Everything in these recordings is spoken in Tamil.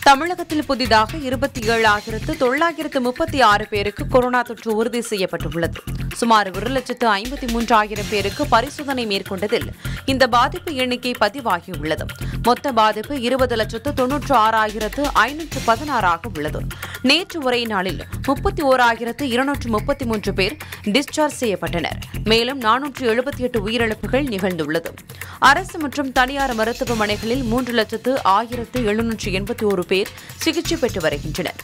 தமிழகத்தில் புதிதாக இருபத்தி ஏழாயிரத்து தொள்ளாயிரத்து முப்பத்தி ஆறு பேருக்கு கொரோனா தொற்று உறுதி செய்யப்பட்டுள்ளது சுமார் ஒரு லட்சத்து ஐம்பத்தி மூன்றாயிரம் பேருக்கு பரிசோதனை மேற்கொண்டதில் இந்த பாதிப்பு எண்ணிக்கை பதிவாகியுள்ளது மொத்த பாதிப்பு இருபது லட்சத்து தொன்னூற்று ஆறாயிரத்து ஐநூற்று பதினாறாக உள்ளது நேற்று ஒரே நாளில் முப்பத்தி ஓராயிரத்து இருநூற்று முப்பத்தி மூன்று பேர் டிஸ்சார்ஜ் செய்யப்பட்டனர் மேலும் நானூற்று எழுபத்தி எட்டு உயிரிழப்புகள் நிகழ்ந்துள்ளது அரசு மற்றும் தனியார் மருத்துவமனைகளில் மூன்று லட்சத்து ஆயிரத்து எழுநூற்று எண்பத்தி ஒரு பேர் சிகிச்சை பெற்று வருகின்றனர்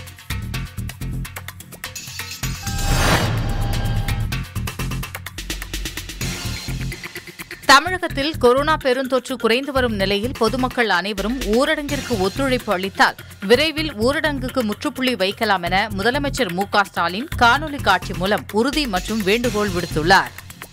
தமிழகத்தில் கொரோனா பெருந்தொற்று குறைந்து வரும் நிலையில் பொதுமக்கள் அனைவரும் ஊரடங்கிற்கு ஒத்துழைப்பு அளித்தால் விரைவில் ஊரடங்குக்கு முற்றுப்புள்ளி வைக்கலாம் என முதலமைச்சர் மு க ஸ்டாலின் காணொலி காட்சி மூலம் உறுதி மற்றும் வேண்டுகோள் விடுத்துள்ளார்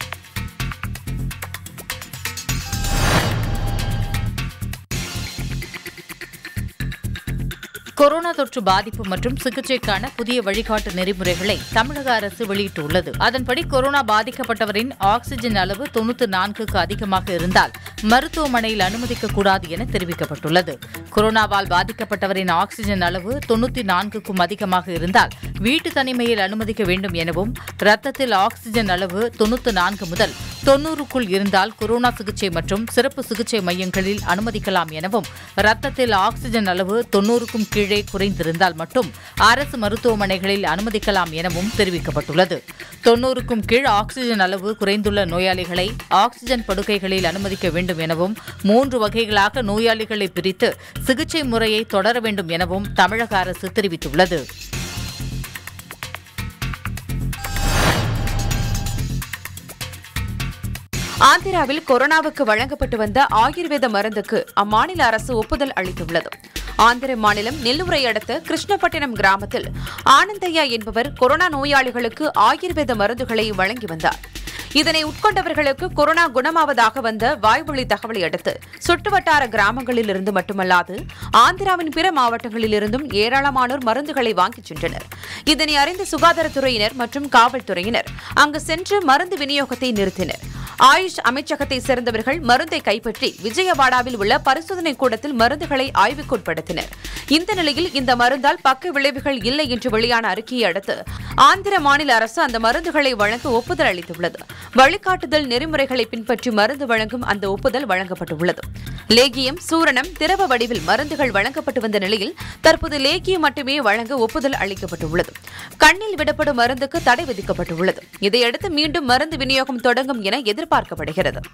கொரோனா தொற்று பாதிப்பு மற்றும் சிகிச்சைக்கான புதிய வழிகாட்டு நெறிமுறைகளை தமிழக அரசு வெளியிட்டுள்ளது அதன்படி கொரோனா பாதிக்கப்பட்டவரின் ஆக்ஸிஜன் அளவு தொண்ணூற்று நான்குக்கு அதிகமாக இருந்தால் மருத்துவமனையில் அனுமதிக்கக்கூடாது என தெரிவிக்கப்பட்டுள்ளது கொரோனாவால் பாதிக்கப்பட்டவரின் ஆக்ஸிஜன் அளவு தொண்ணூற்றி நான்குக்கும் அதிகமாக இருந்தால் வீட்டு தனிமையில் அனுமதிக்க வேண்டும் எனவும் ரத்தத்தில் ஆக்ஸிஜன் அளவு தொண்ணூற்று நான்கு முதல் தொன்னூறுக்குள் இருந்தால் கொரோனா சிகிச்சை மற்றும் சிறப்பு சிகிச்சை மையங்களில் அனுமதிக்கலாம் எனவும் ரத்தத்தில் ஆக்ஸிஜன் அளவு தொன்னூறுக்கும் கீழே குறைந்திருந்தால் மட்டும் அரசு மருத்துவமனைகளில் அனுமதிக்கலாம் எனவும் தெரிவிக்கப்பட்டுள்ளது தொன்னூறுக்கும் கீழ் ஆக்ஸிஜன் அளவு குறைந்துள்ள நோயாளிகளை ஆக்ஸிஜன் படுக்கைகளில் அனுமதிக்க வேண்டும் எனவும் மூன்று வகைகளாக நோயாளிகளை பிரித்து சிகிச்சை முறையை தொடர வேண்டும் எனவும் தமிழக அரசு தெரிவித்துள்ளது ஆந்திராவில் கொரோனாவுக்கு வழங்கப்பட்டு வந்த ஆயுர்வேத மருந்துக்கு அம்மாநில அரசு ஒப்புதல் அளித்துள்ளது ஆந்திர மாநிலம் நெல்லூரை அடுத்த கிருஷ்ணப்பட்டினம் கிராமத்தில் ஆனந்தையா என்பவர் கொரோனா நோயாளிகளுக்கு ஆயுர்வேத மருந்துகளை வழங்கி வந்தார் இதனை உட்கொண்டவர்களுக்கு கொரோனா குணமாவதாக வந்த வாய்வழி தகவலை அடுத்து சுற்றுவட்டார கிராமங்களில் இருந்து மட்டுமல்லாது ஆந்திராவின் பிற மாவட்டங்களில் இருந்தும் ஏராளமானோர் மருந்துகளை வாங்கிச் சென்றனர் இதனை அறிந்த சுகாதாரத்துறையினர் மற்றும் காவல்துறையினர் அங்கு சென்று மருந்து விநியோகத்தை நிறுத்தினர் ஆயுஷ் அமைச்சகத்தை சேர்ந்தவர்கள் மருந்தை கைப்பற்றி விஜயவாடாவில் உள்ள பரிசோதனை கூடத்தில் மருந்துகளை ஆய்வுக்குட்படுத்தினர் இந்த நிலையில் இந்த மருந்தால் பக்க விளைவுகள் இல்லை என்று வெளியான அறிக்கையை அடுத்து ஆந்திர மாநில அரசு அந்த மருந்துகளை வழங்க ஒப்புதல் அளித்துள்ளது வழிகாட்டுதல் நெறிமுறைகளை பின்பற்றி மருந்து வழங்கும் அந்த ஒப்புதல் வழங்கப்பட்டுள்ளது லேகியம் சூரணம் திரவ வடிவில் மருந்துகள் வழங்கப்பட்டு வந்த நிலையில் தற்போது லேகியம் மட்டுமே வழங்க ஒப்புதல் அளிக்கப்பட்டுள்ளது கண்ணில் விடப்படும் மருந்துக்கு தடை விதிக்கப்பட்டுள்ளது இதையடுத்து மீண்டும் மருந்து விநியோகம் தொடங்கும் என எதிர்பார்க்கப்படுகிறது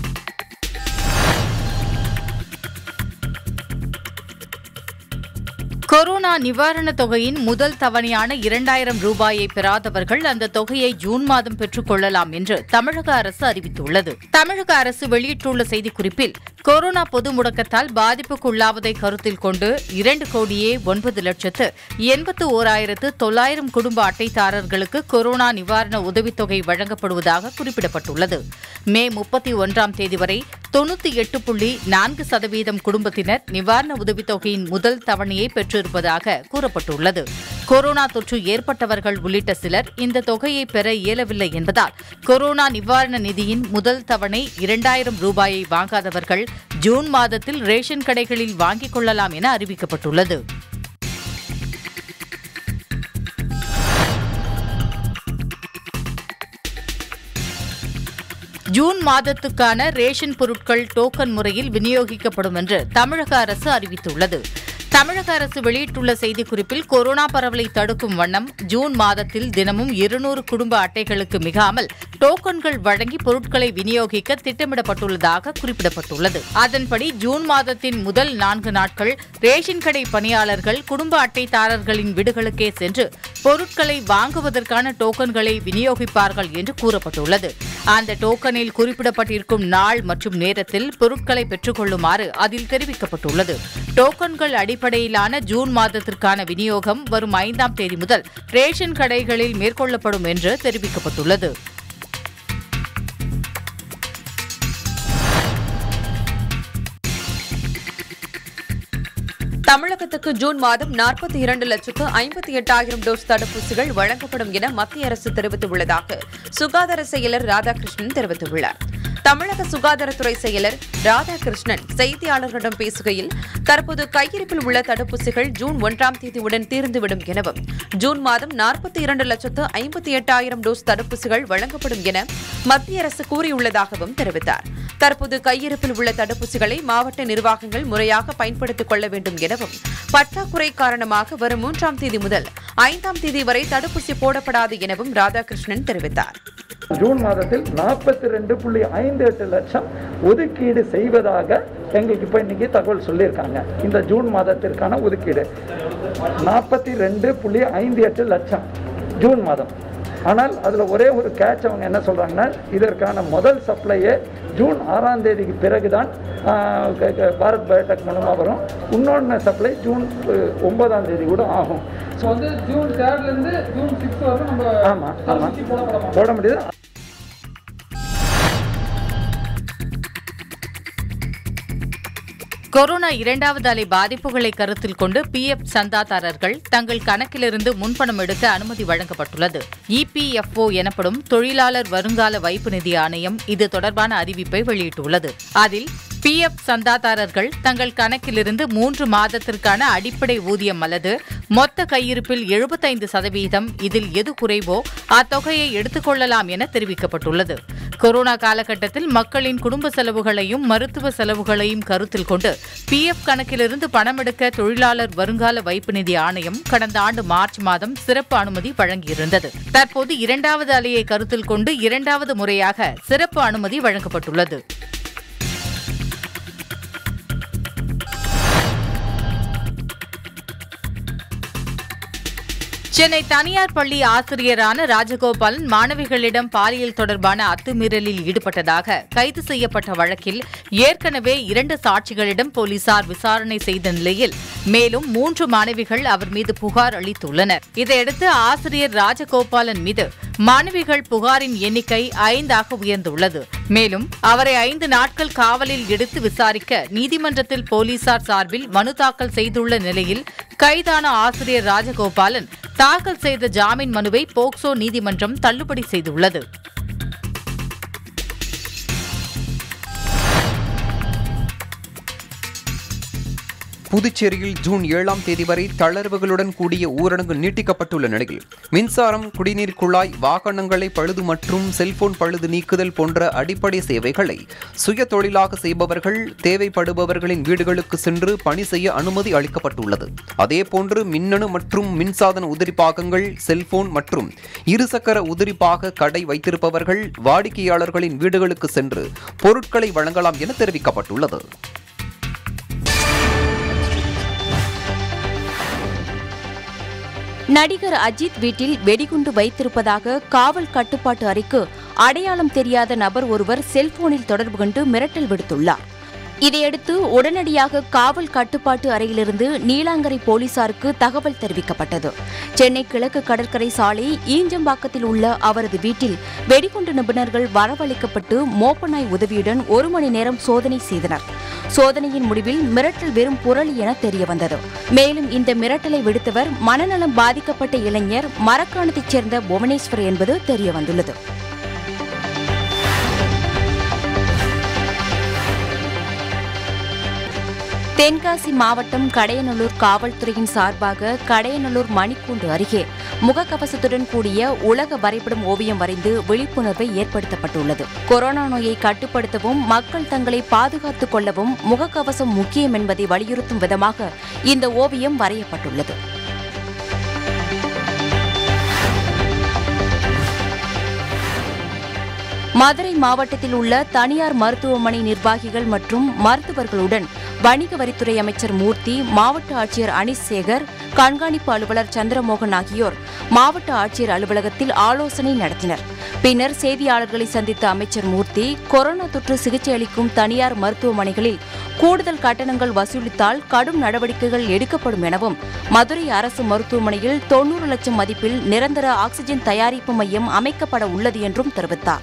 கொரோனா நிவாரணத் தொகையின் முதல் தவணையான இரண்டாயிரம் ரூபாயை பெறாதவர்கள் அந்த தொகையை ஜூன் மாதம் பெற்றுக் கொள்ளலாம் என்று தமிழக அரசு அறிவித்துள்ளது தமிழக அரசு வெளியிட்டுள்ள செய்திக்குறிப்பில் கொரோனா பொது முடக்கத்தால் பாதிப்புக்குள்ளாவதை கருத்தில் கொண்டு இரண்டு கோடியே ஒன்பது லட்சத்து எண்பத்து ஓராயிரத்து தொள்ளாயிரம் குடும்ப அட்டைதாரர்களுக்கு கொரோனா நிவாரண உதவித்தொகை வழங்கப்படுவதாக குறிப்பிடப்பட்டுள்ளது மே முப்பத்தி ஒன்றாம் தேதி வரை தொண்ணூத்தி எட்டு புள்ளி நான்கு சதவீதம் குடும்பத்தினர் நிவாரண உதவித்தொகையின் முதல் தவணையை பெற்றிருப்பதாக கூறப்பட்டுள்ளது கொரோனா தொற்று ஏற்பட்டவர்கள் உள்ளிட்ட சிலர் இந்த தொகையை பெற இயலவில்லை என்பதால் கொரோனா நிவாரண நிதியின் முதல் தவணை இரண்டாயிரம் ரூபாயை வாங்காதவர்கள் ஜூன் மாதத்தில் ரேஷன் கடைகளில் வாங்கிக் கொள்ளலாம் என அறிவிக்கப்பட்டுள்ளது ஜூன் மாதத்துக்கான ரேஷன் பொருட்கள் டோக்கன் முறையில் விநியோகிக்கப்படும் என்று தமிழக அரசு அறிவித்துள்ளது தமிழக அரசு வெளியிட்டுள்ள செய்திக்குறிப்பில் கொரோனா பரவலை தடுக்கும் வண்ணம் ஜூன் மாதத்தில் தினமும் இருநூறு குடும்ப அட்டைகளுக்கு மிகாமல் டோக்கன்கள் வழங்கி பொருட்களை விநியோகிக்க திட்டமிடப்பட்டுள்ளதாக குறிப்பிடப்பட்டுள்ளது அதன்படி ஜூன் மாதத்தின் முதல் நான்கு நாட்கள் ரேஷன் கடை பணியாளர்கள் குடும்ப அட்டைதாரர்களின் வீடுகளுக்கே சென்று பொருட்களை வாங்குவதற்கான டோக்கன்களை விநியோகிப்பார்கள் என்று கூறப்பட்டுள்ளது அந்த டோக்கனில் குறிப்பிடப்பட்டிருக்கும் நாள் மற்றும் நேரத்தில் பொருட்களை பெற்றுக்கொள்ளுமாறு அதில் தெரிவிக்கப்பட்டுள்ளது டோக்கன்கள் அடிப்படையிலான ஜூன் மாதத்திற்கான விநியோகம் வரும் ஐந்தாம் தேதி முதல் ரேஷன் கடைகளில் மேற்கொள்ளப்படும் என்று தெரிவிக்கப்பட்டுள்ளது தமிழகத்துக்கு ஜூன் மாதம் நாற்பத்தி இரண்டு லட்சத்து ஐம்பத்தி எட்டாயிரம் டோஸ் தடுப்பூசிகள் வழங்கப்படும் என மத்திய அரசு தெரிவித்துள்ளதாக சுகாதார செயலர் ராதாகிருஷ்ணன் தெரிவித்துள்ளார் தமிழக சுகாதாரத்துறை செயலர் ராதாகிருஷ்ணன் செய்தியாளர்களிடம் பேசுகையில் தற்போது கையிருப்பில் உள்ள தடுப்பூசிகள் ஜூன் ஒன்றாம் தேதியுடன் தீர்ந்துவிடும் எனவும் ஜூன் மாதம் நாற்பத்தி இரண்டு லட்சத்து ஐம்பத்தி எட்டாயிரம் டோஸ் தடுப்பூசிகள் வழங்கப்படும் என மத்திய அரசு கூறியுள்ளதாகவும் தெரிவித்தார் தற்போது கையிருப்பில் உள்ள தடுப்பூசிகளை மாவட்ட நிர்வாகங்கள் முறையாக பயன்படுத்திக் கொள்ள வேண்டும் எனவும் பற்றாக்குறை காரணமாக வரும் மூன்றாம் தேதி முதல் ஐந்தாம் தேதி வரை தடுப்பூசி போடப்படாது எனவும் ராதாகிருஷ்ணன் தெரிவித்தார் ஜூன் மாதத்தில் நாற்பத்தி ரெண்டு புள்ளி ஐந்து எட்டு லட்சம் ஒதுக்கீடு செய்வதாக எங்களுக்கு இப்போ இன்னைக்கு தகவல் சொல்லியிருக்காங்க இந்த ஜூன் மாதத்திற்கான ஒதுக்கீடு நாற்பத்தி ரெண்டு புள்ளி ஐந்து எட்டு லட்சம் ஜூன் மாதம் ஆனால் அதில் ஒரே ஒரு கேட்ச் அவங்க என்ன சொல்கிறாங்கன்னா இதற்கான முதல் சப்ளையே ஜூன் ஆறாம் தேதிக்கு பிறகு தான் பாரத் பயோடெக் மூலமாக வரும் இன்னொன்று சப்ளை ஜூன் அஹ், ஒன்பதாம் தேதி கூட ஆகும் ஸோ வந்து ஜூன் தேர்ட்லேருந்து ஜூன் சிக்ஸ் வரைக்கும் நம்ம ஆமாம் ஆமாம் தடுப்பூசி போடப்பட போட முடியுது கொரோனா இரண்டாவது அலை பாதிப்புகளை கருத்தில் கொண்டு பிஎஃப் சந்தாதாரர்கள் தங்கள் கணக்கிலிருந்து முன்பணம் எடுக்க அனுமதி வழங்கப்பட்டுள்ளது இபிஎஃப்ஓ எனப்படும் தொழிலாளர் வருங்கால வைப்பு நிதி ஆணையம் இது தொடர்பான அறிவிப்பை வெளியிட்டுள்ளது அதில் பிஎஃப் சந்தாதாரர்கள் தங்கள் கணக்கிலிருந்து மூன்று மாதத்திற்கான அடிப்படை ஊதியம் அல்லது மொத்த கையிருப்பில் எழுபத்தைந்து சதவீதம் இதில் எது குறைவோ அத்தொகையை எடுத்துக்கொள்ளலாம் என தெரிவிக்கப்பட்டுள்ளது கொரோனா காலகட்டத்தில் மக்களின் குடும்ப செலவுகளையும் மருத்துவ செலவுகளையும் கருத்தில் கொண்டு பிஎஃப் கணக்கிலிருந்து பணம் எடுக்க தொழிலாளர் வருங்கால வைப்பு நிதி ஆணையம் கடந்த ஆண்டு மார்ச் மாதம் சிறப்பு அனுமதி வழங்கியிருந்தது தற்போது இரண்டாவது அலையை கருத்தில் கொண்டு இரண்டாவது முறையாக சிறப்பு அனுமதி வழங்கப்பட்டுள்ளது சென்னை தனியார் பள்ளி ஆசிரியரான ராஜகோபாலன் மாணவிகளிடம் பாலியல் தொடர்பான அத்துமீறலில் ஈடுபட்டதாக கைது செய்யப்பட்ட வழக்கில் ஏற்கனவே இரண்டு சாட்சிகளிடம் போலீசார் விசாரணை செய்த நிலையில் மேலும் மூன்று மாணவிகள் அவர் மீது புகார் அளித்துள்ளனர் இதையடுத்து ஆசிரியர் ராஜகோபாலன் மீது மாணவிகள் புகாரின் எண்ணிக்கை ஐந்தாக உயர்ந்துள்ளது மேலும் அவரை ஐந்து நாட்கள் காவலில் எடுத்து விசாரிக்க நீதிமன்றத்தில் போலீசார் சார்பில் மனு தாக்கல் செய்துள்ள நிலையில் கைதான ஆசிரியர் ராஜகோபாலன் தாக்கல் செய்த ஜாமீன் மனுவை போக்சோ நீதிமன்றம் தள்ளுபடி செய்துள்ளது புதுச்சேரியில் ஜூன் ஏழாம் தேதி வரை தளர்வுகளுடன் கூடிய ஊரடங்கு நீட்டிக்கப்பட்டுள்ள நிலையில் மின்சாரம் குடிநீர் குழாய் வாகனங்களை பழுது மற்றும் செல்போன் பழுது நீக்குதல் போன்ற அடிப்படை சேவைகளை சுய தொழிலாக செய்பவர்கள் தேவைப்படுபவர்களின் வீடுகளுக்கு சென்று பணி செய்ய அனுமதி அளிக்கப்பட்டுள்ளது அதேபோன்று மின்னணு மற்றும் மின்சாதன உதிரிப்பாகங்கள் செல்போன் மற்றும் இருசக்கர உதிரிப்பாக கடை வைத்திருப்பவர்கள் வாடிக்கையாளர்களின் வீடுகளுக்கு சென்று பொருட்களை வழங்கலாம் என தெரிவிக்கப்பட்டுள்ளது நடிகர் அஜித் வீட்டில் வெடிகுண்டு வைத்திருப்பதாக காவல் கட்டுப்பாட்டு அறைக்கு அடையாளம் தெரியாத நபர் ஒருவர் செல்போனில் தொடர்பு கொண்டு மிரட்டல் விடுத்துள்ளார் இதையடுத்து உடனடியாக காவல் கட்டுப்பாட்டு அறையிலிருந்து நீலாங்கரை போலீசாருக்கு தகவல் தெரிவிக்கப்பட்டது சென்னை கிழக்கு கடற்கரை சாலை ஈஞ்சம்பாக்கத்தில் உள்ள அவரது வீட்டில் வெடிகுண்டு நிபுணர்கள் வரவழைக்கப்பட்டு மோப்பநாய் உதவியுடன் ஒரு மணி நேரம் சோதனை செய்தனர் சோதனையின் முடிவில் மிரட்டல் வெறும் புரளி என தெரியவந்தது மேலும் இந்த மிரட்டலை விடுத்தவர் மனநலம் பாதிக்கப்பட்ட இளைஞர் மரக்காணத்தைச் சேர்ந்த புவனேஸ்வர் என்பது தெரியவந்துள்ளது தென்காசி மாவட்டம் கடையநல்லூர் காவல்துறையின் சார்பாக கடையநல்லூர் மணிக்கூண்டு அருகே முகக்கவசத்துடன் கூடிய உலக வரைபடம் ஓவியம் வரைந்து விழிப்புணர்வை ஏற்படுத்தப்பட்டுள்ளது கொரோனா நோயை கட்டுப்படுத்தவும் மக்கள் தங்களை பாதுகாத்துக் கொள்ளவும் முகக்கவசம் முக்கியம் என்பதை வலியுறுத்தும் விதமாக இந்த ஓவியம் வரையப்பட்டுள்ளது மதுரை மாவட்டத்தில் உள்ள தனியார் மருத்துவமனை நிர்வாகிகள் மற்றும் மருத்துவர்களுடன் வணிக வரித்துறை அமைச்சர் மூர்த்தி மாவட்ட ஆட்சியர் அனிஸ் சேகர் கண்காணிப்பு அலுவலர் சந்திரமோகன் ஆகியோர் மாவட்ட ஆட்சியர் அலுவலகத்தில் ஆலோசனை நடத்தினர் பின்னர் செய்தியாளர்களை சந்தித்த அமைச்சர் மூர்த்தி கொரோனா தொற்று சிகிச்சை அளிக்கும் தனியார் மருத்துவமனைகளில் கூடுதல் கட்டணங்கள் வசூலித்தால் கடும் நடவடிக்கைகள் எடுக்கப்படும் எனவும் மதுரை அரசு மருத்துவமனையில் தொன்னூறு லட்சம் மதிப்பில் நிரந்தர ஆக்ஸிஜன் தயாரிப்பு மையம் அமைக்கப்பட உள்ளது என்றும் தெரிவித்தார்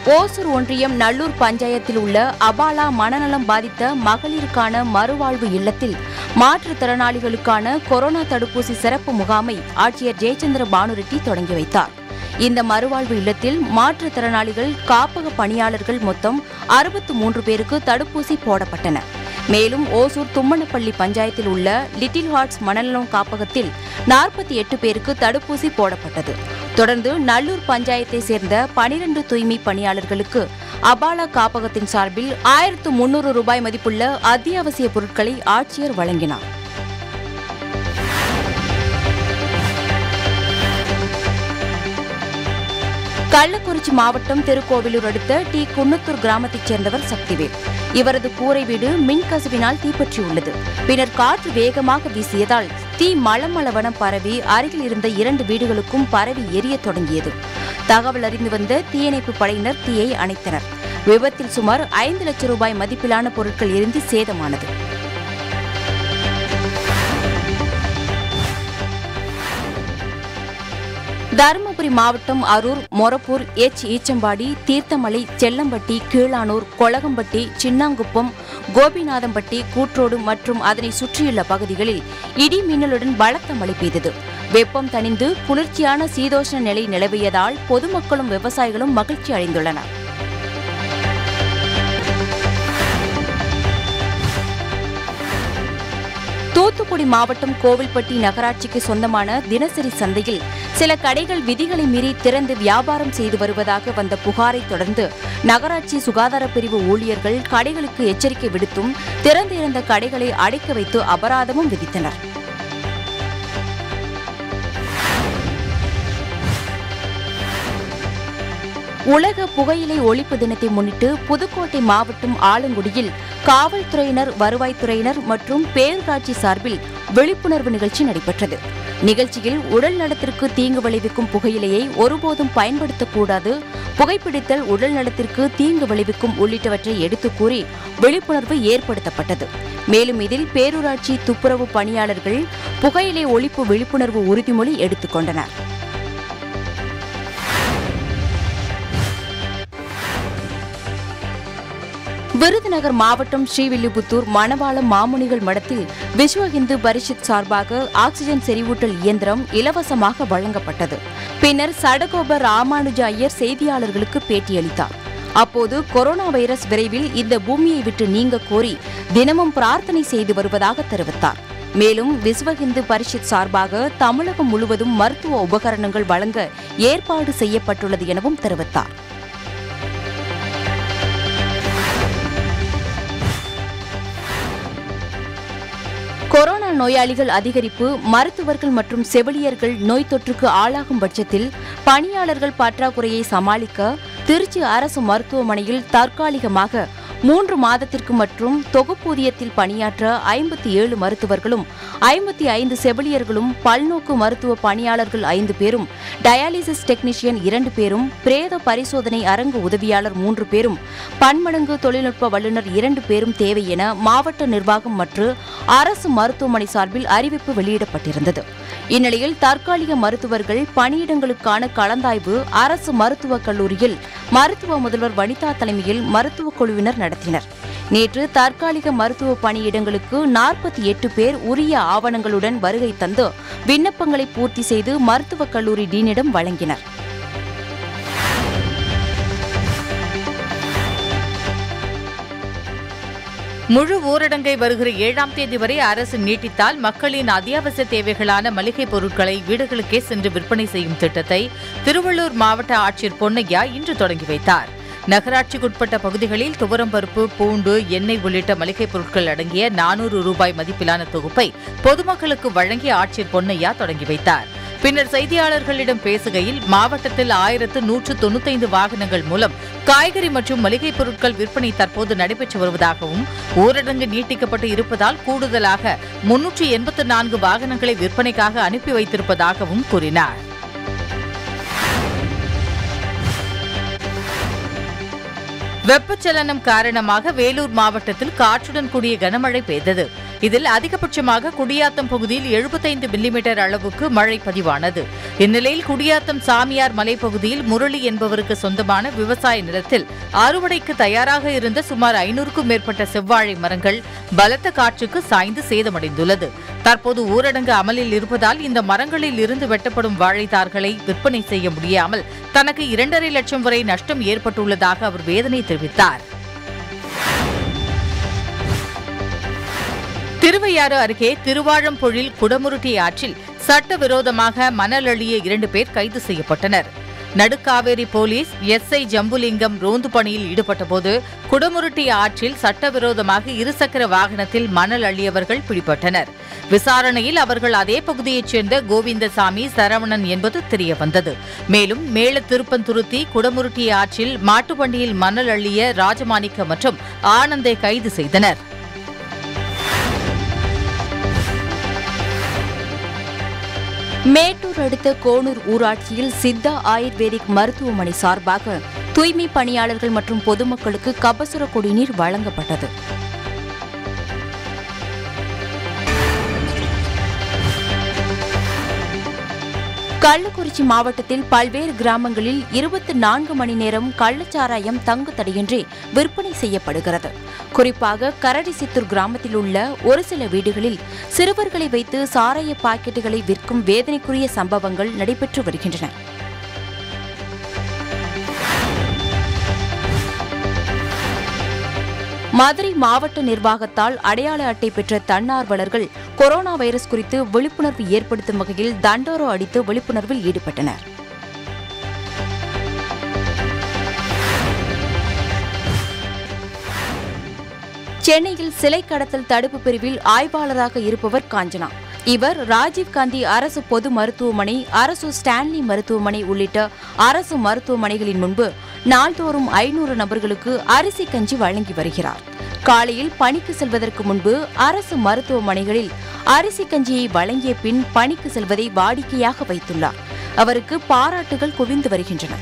ஓசூர் ஒன்றியம் நல்லூர் பஞ்சாயத்தில் உள்ள அபாலா மனநலம் பாதித்த மகளிருக்கான மறுவாழ்வு இல்லத்தில் மாற்றுத்திறனாளிகளுக்கான கொரோனா தடுப்பூசி சிறப்பு முகாமை ஆட்சியர் ஜெயச்சந்திர பானுரெட்டி தொடங்கி வைத்தார் இந்த மறுவாழ்வு இல்லத்தில் மாற்றுத்திறனாளிகள் காப்பக பணியாளர்கள் மொத்தம் அறுபத்து மூன்று பேருக்கு தடுப்பூசி போடப்பட்டன மேலும் ஓசூர் தும்மனப்பள்ளி பஞ்சாயத்தில் உள்ள லிட்டில் ஹார்ட்ஸ் மணநலம் காப்பகத்தில் நாற்பத்தி எட்டு பேருக்கு தடுப்பூசி போடப்பட்டது தொடர்ந்து நல்லூர் பஞ்சாயத்தை சேர்ந்த பனிரெண்டு தூய்மை பணியாளர்களுக்கு அபாலா காப்பகத்தின் சார்பில் ஆயிரத்து முன்னூறு ரூபாய் மதிப்புள்ள அத்தியாவசிய பொருட்களை ஆட்சியர் வழங்கினார் கள்ளக்குறிச்சி மாவட்டம் திருக்கோவிலூர் அடுத்த டி குன்னத்தூர் கிராமத்தைச் சேர்ந்தவர் சக்திவேல் இவரது கூரை வீடு மின்கசிவினால் தீப்பற்றியுள்ளது பின்னர் காற்று வேகமாக வீசியதால் தீ மளமளவன பரவி அருகில் இருந்த இரண்டு வீடுகளுக்கும் பரவி எரியத் தொடங்கியது தகவல் அறிந்து வந்த தீயணைப்பு படையினர் தீயை அணைத்தனர் விபத்தில் சுமார் ஐந்து லட்சம் ரூபாய் மதிப்பிலான பொருட்கள் எரிந்து சேதமானது தருமபுரி மாவட்டம் அரூர் மொரப்பூர் எச் ஈச்சம்பாடி தீர்த்தமலை செல்லம்பட்டி கீழானூர் கொளகம்பட்டி சின்னாங்குப்பம் கோபிநாதம்பட்டி கூற்றோடு மற்றும் அதனை சுற்றியுள்ள பகுதிகளில் இடி மின்னலுடன் பலத்த மழை பெய்தது வெப்பம் தணிந்து குளிர்ச்சியான சீதோஷ்ண நிலை நிலவியதால் பொதுமக்களும் விவசாயிகளும் மகிழ்ச்சி அடைந்துள்ளனர் தூத்துக்குடி மாவட்டம் கோவில்பட்டி நகராட்சிக்கு சொந்தமான தினசரி சந்தையில் சில கடைகள் விதிகளை மீறி திறந்து வியாபாரம் செய்து வருவதாக வந்த புகாரை தொடர்ந்து நகராட்சி சுகாதார பிரிவு ஊழியர்கள் கடைகளுக்கு எச்சரிக்கை விடுத்தும் திறந்திருந்த கடைகளை அடைக்க வைத்து அபராதமும் விதித்தனர் உலக புகையிலை ஒழிப்பு தினத்தை முன்னிட்டு புதுக்கோட்டை மாவட்டம் ஆலங்குடியில் காவல்துறையினர் வருவாய்த்துறையினர் மற்றும் பேரூராட்சி சார்பில் விழிப்புணர்வு நிகழ்ச்சி நடைபெற்றது நிகழ்ச்சியில் உடல் நலத்திற்கு தீங்கு விளைவிக்கும் புகையிலையை ஒருபோதும் பயன்படுத்தக்கூடாது புகைப்பிடித்தல் உடல் நலத்திற்கு தீங்கு விளைவிக்கும் உள்ளிட்டவற்றை எடுத்துக் கூறி விழிப்புணர்வு ஏற்படுத்தப்பட்டது மேலும் இதில் பேரூராட்சி துப்புரவு பணியாளர்கள் புகையிலை ஒழிப்பு விழிப்புணர்வு உறுதிமொழி எடுத்துக் கொண்டனர் விருதுநகர் மாவட்டம் ஸ்ரீவில்லிபுத்தூர் மணவாளம் மாமுனிகள் மடத்தில் விஸ்வ இந்து பரிஷத் சார்பாக ஆக்சிஜன் செறிவூட்டல் இயந்திரம் இலவசமாக வழங்கப்பட்டது பின்னர் சடகோப ராமானுஜ ஐயர் செய்தியாளர்களுக்கு பேட்டியளித்தார் அப்போது கொரோனா வைரஸ் விரைவில் இந்த பூமியை விட்டு நீங்க கோரி தினமும் பிரார்த்தனை செய்து வருவதாக தெரிவித்தார் மேலும் விஸ்வ இந்து பரிஷத் சார்பாக தமிழகம் முழுவதும் மருத்துவ உபகரணங்கள் வழங்க ஏற்பாடு செய்யப்பட்டுள்ளது எனவும் தெரிவித்தார் கொரோனா நோயாளிகள் அதிகரிப்பு மருத்துவர்கள் மற்றும் செவிலியர்கள் நோய் தொற்றுக்கு ஆளாகும் பட்சத்தில் பணியாளர்கள் பற்றாக்குறையை சமாளிக்க திருச்சி அரசு மருத்துவமனையில் தற்காலிகமாக மூன்று மாதத்திற்கு மற்றும் தொகுப்பூதியத்தில் பணியாற்ற ஐம்பத்தி ஏழு மருத்துவர்களும் ஐம்பத்தி ஐந்து செவிலியர்களும் பல்நோக்கு மருத்துவ பணியாளர்கள் ஐந்து பேரும் டயாலிசிஸ் டெக்னீஷியன் இரண்டு பேரும் பிரேத பரிசோதனை அரங்கு உதவியாளர் மூன்று பேரும் பன்மடங்கு தொழில்நுட்ப வல்லுநர் இரண்டு பேரும் தேவை என மாவட்ட நிர்வாகம் மற்றும் அரசு மருத்துவமனை சார்பில் அறிவிப்பு வெளியிடப்பட்டிருந்தது இந்நிலையில் தற்காலிக மருத்துவர்கள் பணியிடங்களுக்கான கலந்தாய்வு அரசு மருத்துவக் கல்லூரியில் மருத்துவ முதல்வர் வனிதா தலைமையில் மருத்துவக் குழுவினர் நடத்தினர் நேற்று தற்காலிக மருத்துவ பணியிடங்களுக்கு நாற்பத்தி எட்டு பேர் உரிய ஆவணங்களுடன் வருகை தந்து விண்ணப்பங்களை பூர்த்தி செய்து மருத்துவக் கல்லூரி டீனிடம் வழங்கினர் முழு ஊரடங்கை வருகிற ஏழாம் தேதி வரை அரசு நீட்டித்தால் மக்களின் அத்தியாவசிய தேவைகளான மளிகை பொருட்களை வீடுகளுக்கே சென்று விற்பனை செய்யும் திட்டத்தை திருவள்ளூர் மாவட்ட ஆட்சியர் பொன்னையா இன்று தொடங்கி வைத்தார் நகராட்சிக்குட்பட்ட பகுதிகளில் துவரம்பருப்பு பூண்டு எண்ணெய் உள்ளிட்ட மளிகைப் பொருட்கள் அடங்கிய நானூறு ரூபாய் மதிப்பிலான தொகுப்பை பொதுமக்களுக்கு வழங்கி ஆட்சியர் பொன்னையா தொடங்கி வைத்தார் பின்னர் செய்தியாளர்களிடம் பேசுகையில் மாவட்டத்தில் ஆயிரத்து நூற்று தொண்ணூத்தைந்து வாகனங்கள் மூலம் காய்கறி மற்றும் மளிகைப் பொருட்கள் விற்பனை தற்போது நடைபெற்று வருவதாகவும் ஊரடங்கு நீட்டிக்கப்பட்டு இருப்பதால் கூடுதலாக முன்னூற்று எண்பத்து நான்கு வாகனங்களை விற்பனைக்காக அனுப்பி வைத்திருப்பதாகவும் கூறினார் வெப்பச்சலனம் காரணமாக வேலூர் மாவட்டத்தில் காற்றுடன் கூடிய கனமழை பெய்தது இதில் அதிகபட்சமாக குடியாத்தம் பகுதியில் எழுபத்தைந்து மில்லிமீட்டர் அளவுக்கு மழை பதிவானது இந்நிலையில் குடியாத்தம் சாமியார் மலைப்பகுதியில் முரளி என்பவருக்கு சொந்தமான விவசாய நிலத்தில் அறுவடைக்கு தயாராக இருந்த சுமார் ஐநூறுக்கும் மேற்பட்ட செவ்வாழை மரங்கள் பலத்த காற்றுக்கு சாய்ந்து சேதமடைந்துள்ளது தற்போது ஊரடங்கு அமலில் இருப்பதால் இந்த மரங்களில் இருந்து வெட்டப்படும் வாழைத்தார்களை விற்பனை செய்ய முடியாமல் தனக்கு இரண்டரை லட்சம் வரை நஷ்டம் ஏற்பட்டுள்ளதாக அவர் வேதனை தெரிவித்தார் திருவையாறு அருகே திருவாழம்பொழில் குடமுருட்டி ஆற்றில் சட்டவிரோதமாக மணல் அள்ளிய இரண்டு பேர் கைது செய்யப்பட்டனர் நடுக்காவேரி போலீஸ் எஸ்ஐ ஜம்புலிங்கம் ரோந்து பணியில் ஈடுபட்டபோது குடமுருட்டி ஆற்றில் சட்டவிரோதமாக இருசக்கர வாகனத்தில் மணல் அள்ளியவர்கள் பிடிபட்டனர் விசாரணையில் அவர்கள் அதே பகுதியைச் சேர்ந்த கோவிந்தசாமி சரவணன் என்பது தெரியவந்தது மேலும் மேல திருப்பந்துருத்தி குடமுருட்டி ஆற்றில் மாட்டுவண்டியில் மணல் அள்ளிய ராஜமாணிக்க மற்றும் ஆனந்தை கைது செய்தனர் மேட்டூர் அடுத்த கோனூர் ஊராட்சியில் சித்தா ஆயுர்வேதிக் மருத்துவமனை சார்பாக தூய்மை பணியாளர்கள் மற்றும் பொதுமக்களுக்கு கபசுர குடிநீர் வழங்கப்பட்டது கள்ளக்குறிச்சி மாவட்டத்தில் பல்வேறு கிராமங்களில் இருபத்தி நான்கு மணி நேரம் கள்ளச்சாராயம் தங்கு தடையின்றி விற்பனை செய்யப்படுகிறது குறிப்பாக கரடிசித்தூர் கிராமத்தில் உள்ள ஒரு சில வீடுகளில் சிறுவர்களை வைத்து சாராய பாக்கெட்டுகளை விற்கும் வேதனைக்குரிய சம்பவங்கள் நடைபெற்று வருகின்றன மதுரை மாவட்ட நிர்வாகத்தால் அடையாள அட்டை பெற்ற தன்னார்வலர்கள் கொரோனா வைரஸ் குறித்து விழிப்புணர்வு ஏற்படுத்தும் வகையில் தண்டோரோ அடித்து விழிப்புணர்வில் ஈடுபட்டனர் சென்னையில் சிலை கடத்தல் தடுப்பு பிரிவில் ஆய்வாளராக இருப்பவர் காஞ்சனா இவர் ராஜீவ்காந்தி அரசு பொது மருத்துவமனை அரசு ஸ்டான்லி மருத்துவமனை உள்ளிட்ட அரசு மருத்துவமனைகளின் முன்பு நாள்தோறும் ஐநூறு நபர்களுக்கு அரிசி கஞ்சி வழங்கி வருகிறார் காலையில் பணிக்கு செல்வதற்கு முன்பு அரசு மருத்துவமனைகளில் அரிசி கஞ்சியை வழங்கிய பின் பணிக்கு செல்வதை வாடிக்கையாக வைத்துள்ளார் அவருக்கு பாராட்டுகள் குவிந்து வருகின்றன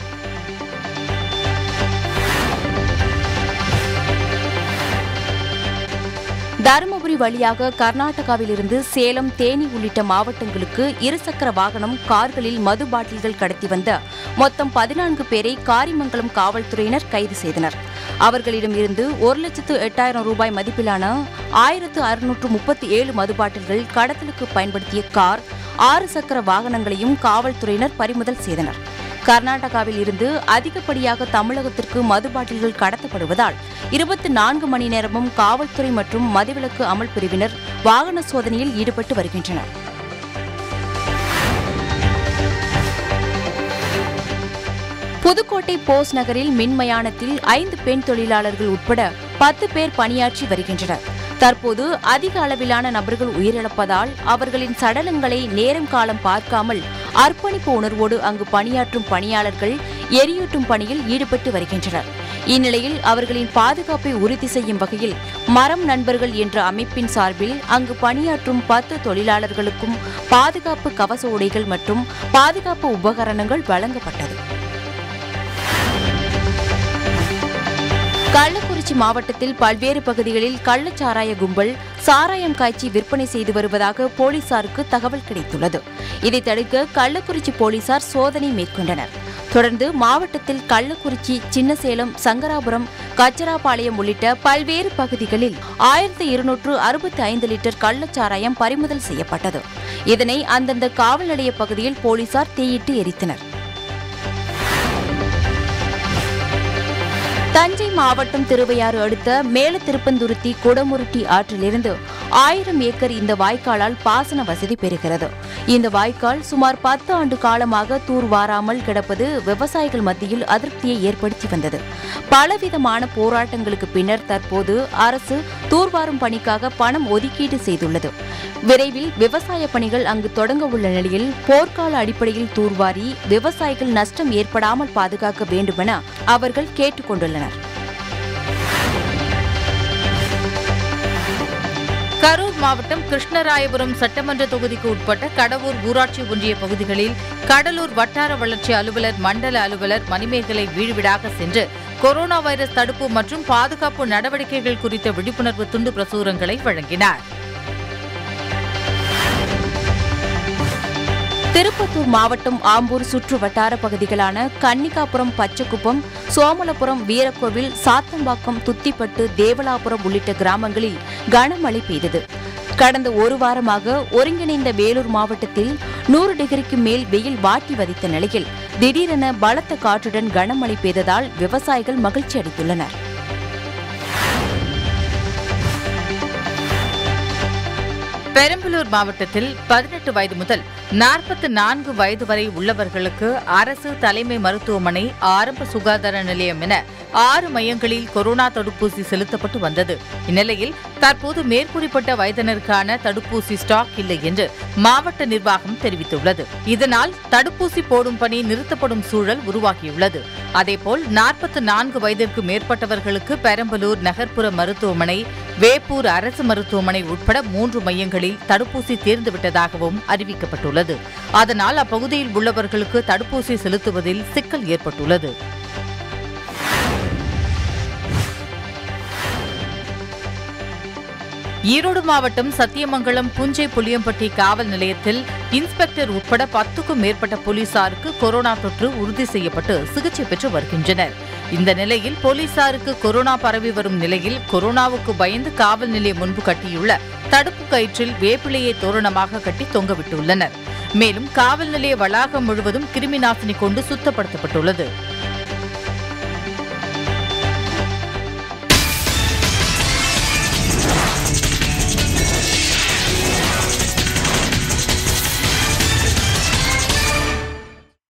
தருமபுரி வழியாக கர்நாடகாவிலிருந்து சேலம் தேனி உள்ளிட்ட மாவட்டங்களுக்கு இருசக்கர வாகனம் கார்களில் மது பாட்டில்கள் கடத்தி வந்த மொத்தம் பதினான்கு பேரை காரிமங்கலம் காவல்துறையினர் கைது செய்தனர் அவர்களிடம் இருந்து ஒரு லட்சத்து எட்டாயிரம் ரூபாய் மதிப்பிலான ஆயிரத்து அறுநூற்று முப்பத்தி ஏழு மது பாட்டில்கள் கடத்தலுக்கு பயன்படுத்திய கார் ஆறு சக்கர வாகனங்களையும் காவல்துறையினர் பறிமுதல் செய்தனர் கர்நாடகாவில் இருந்து அதிகப்படியாக தமிழகத்திற்கு மது பாட்டில்கள் கடத்தப்படுவதால் இருபத்தி நான்கு மணி நேரமும் காவல்துறை மற்றும் மதுவிலக்கு அமல் பிரிவினர் வாகன சோதனையில் ஈடுபட்டு வருகின்றனர் புதுக்கோட்டை போஸ் நகரில் மின்மயானத்தில் ஐந்து பெண் தொழிலாளர்கள் உட்பட பத்து பேர் பணியாற்றி வருகின்றனர் தற்போது அதிக அளவிலான நபர்கள் உயிரிழப்பதால் அவர்களின் சடலங்களை நேரம் காலம் பார்க்காமல் அர்ப்பணிப்பு உணர்வோடு அங்கு பணியாற்றும் பணியாளர்கள் எரியூட்டும் பணியில் ஈடுபட்டு வருகின்றனர் இந்நிலையில் அவர்களின் பாதுகாப்பை உறுதி செய்யும் வகையில் மரம் நண்பர்கள் என்ற அமைப்பின் சார்பில் அங்கு பணியாற்றும் பத்து தொழிலாளர்களுக்கும் பாதுகாப்பு கவச உடைகள் மற்றும் பாதுகாப்பு உபகரணங்கள் வழங்கப்பட்டது கள்ளக்குறிச்சி மாவட்டத்தில் பல்வேறு பகுதிகளில் கள்ளச்சாராய கும்பல் சாராயம் காய்ச்சி விற்பனை செய்து வருவதாக போலீசாருக்கு தகவல் கிடைத்துள்ளது இதை தடுக்க கள்ளக்குறிச்சி போலீசார் சோதனை மேற்கொண்டனர் தொடர்ந்து மாவட்டத்தில் கள்ளக்குறிச்சி சின்னசேலம் சங்கராபுரம் கச்சராபாளையம் உள்ளிட்ட பல்வேறு பகுதிகளில் ஆயிரத்தி இருநூற்று அறுபத்தி ஐந்து லிட்டர் கள்ளச்சாராயம் பறிமுதல் செய்யப்பட்டது இதனை அந்தந்த காவல் நிலைய பகுதியில் போலீசார் தீயிட்டு எரித்தனர் தஞ்சை மாவட்டம் திருவையாறு அடுத்த மேல திருப்பந்துருத்தி குடமுருட்டி ஆற்றிலிருந்து ஆயிரம் ஏக்கர் இந்த வாய்க்காலால் பாசன வசதி பெறுகிறது இந்த வாய்க்கால் சுமார் பத்து ஆண்டு காலமாக தூர்வாராமல் கிடப்பது விவசாயிகள் மத்தியில் அதிருப்தியை ஏற்படுத்தி வந்தது பலவிதமான போராட்டங்களுக்கு பின்னர் தற்போது அரசு தூர்வாரும் பணிக்காக பணம் ஒதுக்கீடு செய்துள்ளது விரைவில் விவசாய பணிகள் அங்கு தொடங்க உள்ள நிலையில் போர்க்கால அடிப்படையில் தூர்வாரி விவசாயிகள் நஷ்டம் ஏற்படாமல் பாதுகாக்க வேண்டுமென அவர்கள் கேட்டுக் கொண்டுள்ளனர் கரூர் மாவட்டம் கிருஷ்ணராயபுரம் சட்டமன்ற தொகுதிக்கு உட்பட்ட கடவூர் ஊராட்சி ஒன்றிய பகுதிகளில் கடலூர் வட்டார வளர்ச்சி அலுவலர் மண்டல அலுவலர் மணிமேகலை வீடுவீடாக சென்று கொரோனா வைரஸ் தடுப்பு மற்றும் பாதுகாப்பு நடவடிக்கைகள் குறித்த விழிப்புணர்வு துண்டு பிரசுரங்களை வழங்கினார் திருப்பத்தூர் மாவட்டம் ஆம்பூர் சுற்று வட்டார பகுதிகளான கன்னிகாபுரம் பச்சைக்குப்பம் சோமலபுரம் வீரக்கோவில் சாத்தம்பாக்கம் துத்திப்பட்டு தேவலாபுரம் உள்ளிட்ட கிராமங்களில் கனமழை பெய்தது கடந்த ஒரு வாரமாக ஒருங்கிணைந்த வேலூர் மாவட்டத்தில் நூறு டிகிரிக்கு மேல் வெயில் வாட்டி வதைத்த நிலையில் திடீரென பலத்த காற்றுடன் கனமழை பெய்ததால் விவசாயிகள் மகிழ்ச்சி அடைந்துள்ளனர் பெரம்பலூர் மாவட்டத்தில் பதினெட்டு வயது முதல் நாற்பத்தி நான்கு வயது வரை உள்ளவர்களுக்கு அரசு தலைமை மருத்துவமனை ஆரம்ப சுகாதார நிலையம் என ஆறு மையங்களில் கொரோனா தடுப்பூசி செலுத்தப்பட்டு வந்தது இந்நிலையில் தற்போது மேற்கூறிப்பட்ட வயதினருக்கான தடுப்பூசி ஸ்டாக் இல்லை என்று மாவட்ட நிர்வாகம் தெரிவித்துள்ளது இதனால் தடுப்பூசி போடும் பணி நிறுத்தப்படும் சூழல் உருவாகியுள்ளது அதேபோல் நாற்பத்தி நான்கு வயதிற்கு மேற்பட்டவர்களுக்கு பெரம்பலூர் நகர்ப்புற மருத்துவமனை வேப்பூர் அரசு மருத்துவமனை உட்பட மூன்று மையங்களில் தடுப்பூசி தீர்ந்துவிட்டதாகவும் அறிவிக்கப்பட்டுள்ளது அதனால் அப்பகுதியில் உள்ளவர்களுக்கு தடுப்பூசி செலுத்துவதில் சிக்கல் ஏற்பட்டுள்ளது ஈரோடு மாவட்டம் சத்தியமங்கலம் புஞ்சை புளியம்பட்டி காவல் நிலையத்தில் இன்ஸ்பெக்டர் உட்பட பத்துக்கும் மேற்பட்ட போலீசாருக்கு கொரோனா தொற்று உறுதி செய்யப்பட்டு சிகிச்சை பெற்று வருகின்றனர் இந்த நிலையில் போலீசாருக்கு கொரோனா பரவி வரும் நிலையில் கொரோனாவுக்கு பயந்து காவல் நிலையம் முன்பு கட்டியுள்ள தடுப்பு கயிற்றில் வேப்பிலையை தோரணமாக கட்டி தொங்கவிட்டுள்ளனர் மேலும் காவல் நிலைய வளாகம் முழுவதும் கிருமி நாசினி கொண்டு சுத்தப்படுத்தப்பட்டுள்ளது